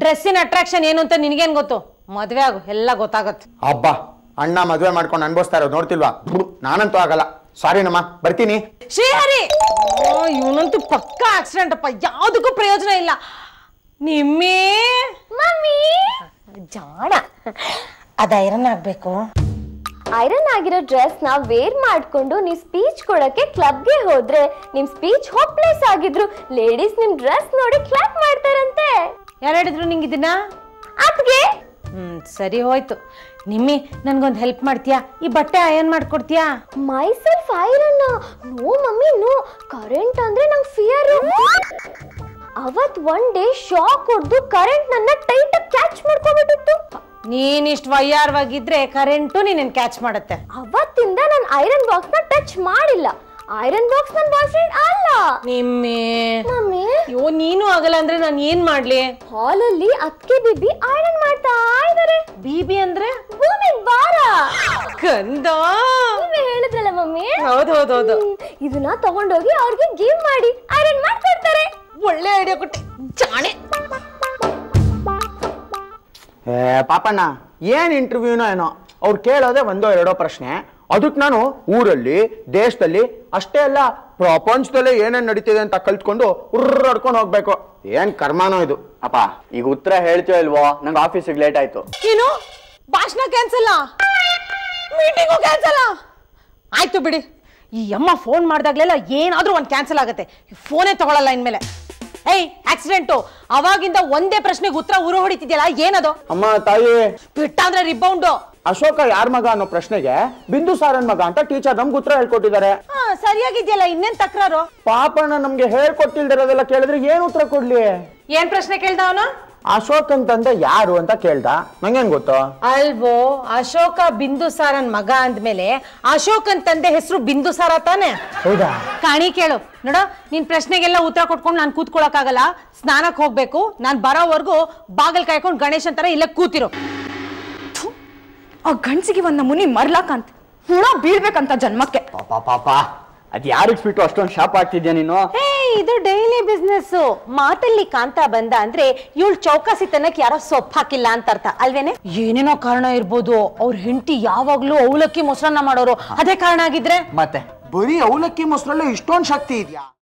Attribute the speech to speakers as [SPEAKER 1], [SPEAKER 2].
[SPEAKER 1] ಡ್ರೆಸ್ಸಿನ attraction ಏನು ಅಂತ ನಿನಗೇನ್ ಗೊತ್ತು ಮದ್ವೆ ಆಗು ಎಲ್ಲ ಗೊತ್ತಾಗತ್ತೆ
[SPEAKER 2] ಅಬ್ಬಾ ಅಣ್ಣ ಮದುವೆ ಮಾಡ್ಕೊಂಡು ಅನ್ಭವಿಸ್ತಾ ಇರೋದು ನೋಡ್ತಿಲ್ವಾ ಥು, ನಾನಂತೂ ಆಗಲ್ಲ ಸಾರಿ ನಮ್ಮ ಬರ್ತೀನಿ
[SPEAKER 1] ಶ್ರೀಹರಿ ಇವನಂತೂ ಪಕ್ಕ ಆಕ್ಸಿಡೆಂಟ್ ಅಪ್ಪ ಯಾವುದಕ್ಕೂ ಪ್ರಯೋಜನ ಇಲ್ಲ ನಿಮ್ಮೇ
[SPEAKER 3] ಮಮ್ಮಿ
[SPEAKER 1] ಜಾಣ ಅದ ಐರನ್ ಆಗ್ಬೇಕು
[SPEAKER 3] ಐರನ್ ಆಗಿರೋ ಡ್ರೆಸ್ ನ ವೇರ್ ಮಾಡ್ಕೊಂಡು ನೀವು ಸ್ಪೀಚ್ ಕೊಡಕ್ಕೆ ಕ್ಲಬ್ಗೆ ಹೋದ್ರೆ ನಿಮ್ ಸ್ಪೀಚ್ ಹೋಪ್ಲೆಸ್ ಆಗಿದ್ರು ಲೇಡೀಸ್ ನಿಮ್ ಡ್ರೆಸ್ ನೋಡಿ ಕ್ಲಾಪ್ ಮಾಡ್ತಾರಂತೆ
[SPEAKER 1] ಯಾರು ಹೇಳಿದ್ರು ನಿಂಗೆ ಇದನ್ನ
[SPEAKER 3] ಅದ್ಗೆ
[SPEAKER 1] ಹ್ಮ್ ಸರಿ ಹೋಯ್ತು ನಿಮ್ಮಿ ನನ್ಗೊಂದು ಹೆಲ್ಪ್ ಮಾಡ್ತೀಯಾ ಈ ಬಟ್ಟೆ ಅಯನ್ ಮಾಡ್ಕೊಡ್ತೀಯಾ
[SPEAKER 3] myself iron no mummy no current ಅಂದ್ರೆ ನಂಗೆ ಫಿಯರ್ ಅವತ್ ಒನ್ ಡೇ ಶಾಕ್ ಹೊಡೆದು ಕರೆಂಟ್ ನನ್ನ ಟೈಟ್ ಕ್ಯಾಚ್ ಮಾಡ್ಕೊಬಿಟ್ಟಿತ್ತು
[SPEAKER 1] ನೀನ್ ಇಷ್ಟು ವಯ್ಯಾರವಾಗಿದ್ರೆ ಕರೆಂಟು ನೀನ್ ಕ್ಯಾಚ್ ಮಾಡುತ್ತೆ
[SPEAKER 3] ಅವತ್ತಿಂದ ನಾನು ಐರನ್ ಬಾಕ್ಸ್ ನ ಟಚ್ ಮಾಡಿಲ್ಲ ಐರನ್ ಬಾಕ್ಸ್ ನನ್ನ ಬಾಯ್ ಫ್ರೆಂಡ್ ಅಲ್ಲ
[SPEAKER 1] ನಿಮ್ಮಿ
[SPEAKER 3] ಮಮ್ಮಿ
[SPEAKER 1] ಅಯ್ಯೋ ನೀನು ಆಗಲ್ಲ ಅಂದ್ರೆ ನಾನು ಏನ್ ಮಾಡ್ಲಿ
[SPEAKER 3] ಹಾಲಲ್ಲಿ ಅಕ್ಕಿ ಬಿಬಿ ಐರನ್ ಮಾಡ್ತಾ ಇದಾರೆ
[SPEAKER 1] ಬೀಬಿ ಅಂದ್ರೆ
[SPEAKER 3] ಭೂಮಿ ಬಾರ
[SPEAKER 1] ಕಂದ
[SPEAKER 3] ನೀವೇ ಹೇಳಿದ್ರಲ್ಲ ಮಮ್ಮಿ
[SPEAKER 1] ಹೌದು ಹೌದು ಹೌದು
[SPEAKER 3] ಹ್ಮ್, ಇದನ್ನ ತಗೊಂಡೋಗಿ ಅವ್ರಿಗೆ ಗಿವ್ ಮಾಡಿ ಐರನ್ ಮಾಡ್ಕೊಡ್ತಾರೆ
[SPEAKER 1] ಒಳ್ಳೆ ಐಡಿಯಾ ಕೊಟ್ಟೆ ಜಾಣೆ
[SPEAKER 2] ಏ ಪಾಪಣ್ಣ ಏನ್ ಇಂಟರ್ವ್ಯೂನೋ ಏನೋ ಅವ್ರು ಕೇಳೋದೇ ಒಂದೋ ಎರಡೋ ಪ್ರಶ್ನೆ ಅದಕ್ಕೆ ನಾನು ಊರಲ್ಲಿ ದೇಶದಲ್ಲಿ ಅಷ್ಟೇ ಅಲ್ಲ ಪ್ರಪಂಚದಲ್ಲೇ ಏನೇನ್ ನಡೀತಿದೆ ಅಂತ ಕಲ್ತ್ಕೊಂಡು ಉರ್ರಾಡ್ಕೊಂಡು ಹೋಗ್ಬೇಕು ಏನ್ ಕರ್ಮಾನೋ ಇದು
[SPEAKER 4] ಅಪ್ಪ ಈಗ ಉತ್ತರ ಹೇಳ್ತೀಯೋ ಇಲ್ವೋ ನಂಗೆ ಆಫೀಸಿಗೆ ಲೇಟ್ ಆಯ್ತು
[SPEAKER 1] ಏನು ಭಾಷಣ ಕ್ಯಾನ್ಸಲ್ ಮೀಟಿಂಗು ಕ್ಯಾನ್ಸಲ್ ಆಯ್ತು ಬಿಡಿ ಈ ಅಮ್ಮ ಫೋನ್ ಮಾಡ್ದಾಗ್ಲೆಲ್ಲ ಏನಾದ್ರೂ ಒಂದು ಕ್ಯಾನ್ಸಲ್ ಆಗುತ್ತೆ ಫೋನೇ ತಗೊಳಲ್ಲ ಇನ್ಮೇಲೆ ಏಯ್ ಆಕ್ಸಿಡೆಂಟು ಅವಾಗಿಂದ ಒಂದೇ ಪ್ರಶ್ನೆಗೆ ಉತ್ತರ ಉರು ಹೊಡಿತಿದ್ಯಲ್ಲ ಏನದು
[SPEAKER 2] ಅಮ್ಮ ತಾಯಿ
[SPEAKER 1] ಬಿಟ್ಟ ಅಂದ್ರೆ ರಿಬೌಂಡು
[SPEAKER 2] ಅಶೋಕ ಯಾರ ಮಗ ಅನ್ನೋ ಪ್ರಶ್ನೆಗೆ ಬಿಂದು ಸಾರನ್ ಮಗ ಅಂತ ಟೀಚರ್ ನಮ್ಗೆ ಉತ್ತರ ಹೇಳ್ಕೊಟ್ಟಿದ್ದಾರೆ
[SPEAKER 1] ಹಾ ಸರಿಯಾಗಿದ್ಯಲ್ಲ ಇನ್ನೇನ್ ತಕ್ರಾರು
[SPEAKER 2] ಪಾಪಣ್ಣ ನಮ್ಗೆ ಹೇಳ್ಕೊಟ್ಟಿಲ್ದಿರೋದೆಲ್ಲ ಕೇಳಿದ್ರೆ ಏನ್ ಉತ್ತರ ಕೊಡ್ಲಿ
[SPEAKER 1] ಏನ್ ಪ್ರಶ್ನೆ ಕೇಳ್ದ ಅವನು
[SPEAKER 2] ಅಶೋಕ್ ಅಂತಂದ್ರೆ ಯಾರು ಅಂತ ಕೇಳ್ದ ನಂಗೇನ್ ಗೊತ್ತು
[SPEAKER 1] ಅಲ್ವೋ ಅಶೋಕ ಬಿಂದುಸಾರನ್ ಮಗ ಅಂದ್ಮೇಲೆ ಅಶೋಕ್ ಅಂತಂದೆ ಹೆಸರು ಬಿಂದುಸಾರ ತಾನೆ
[SPEAKER 2] ಹೌದಾ
[SPEAKER 1] ಕಾಣಿ ಕೇಳು ನೋಡ ನಿನ್ ಪ್ರಶ್ನೆಗೆಲ್ಲ ಉತ್ತರ ಕೊಟ್ಕೊಂಡು ನಾನು ಕೂತ್ಕೊಳಕ್ಕಾಗಲ್ಲ ಸ್ನಾನಕ್ಕೆ ಹೋಗ್ಬೇಕು ನಾನು ಬರೋವರೆಗೂ ಬಾಗಲ್ ಕಾಯ್ಕೊಂಡು ಗಣೇಶನ್ ತರ ಇಲ್ಲೇ ಕೂತಿರು
[SPEAKER 5] ಆ ಗಂಡ್ಸಿಗೆ ಒಂದ್ ಮುನಿ ಮರ್ಲಾಕಂತ ಹುಳ ಬೀಳ್ಬೇಕಂತ ಜನ್ಮಕ್ಕೆ
[SPEAKER 4] ಪಾಪ ಪಾಪ ಅದ್ ಯಾರಿಗೆ ಬಿಟ್ಟು ಅಷ್ಟೊಂದು ಶಾಪ್ ಆಗ್ತಿದ್ಯಾ ನೀನು
[SPEAKER 1] ಹೇ ಇದು ಡೈಲಿ ಬಿಸ್ನೆಸ್ ಮಾತಲ್ಲಿ ಕಾಂತ ಬಂದ ಅಂದ್ರೆ ಇವಳು ಚೌಕಾಸಿತನಕ್ಕೆ ಯಾರೋ ಸೊಪ್ಪು ಹಾಕಿಲ್ಲ ಅಂತ ಅರ್ಥ ಅಲ್ವೇನೆ ಏನೇನೋ ಕಾರಣ ಇರ್ಬೋದು ಅವ್ರ ಹೆಂಡತಿ ಯಾವಾಗ್ಲೂ ಅವಲಕ್ಕಿ ಮೊಸರನ್ನ ಮಾಡೋರು ಅದೇ ಕಾರಣ ಆಗಿದ್ರೆ
[SPEAKER 2] ಮತ್ತೆ ಬರೀ ಅವಲಕ್ಕಿ ಮೊಸರಲ್ಲೇ ಇಷ್ಟೊಂದು ಶಕ್ತಿ ಇದೆಯಾ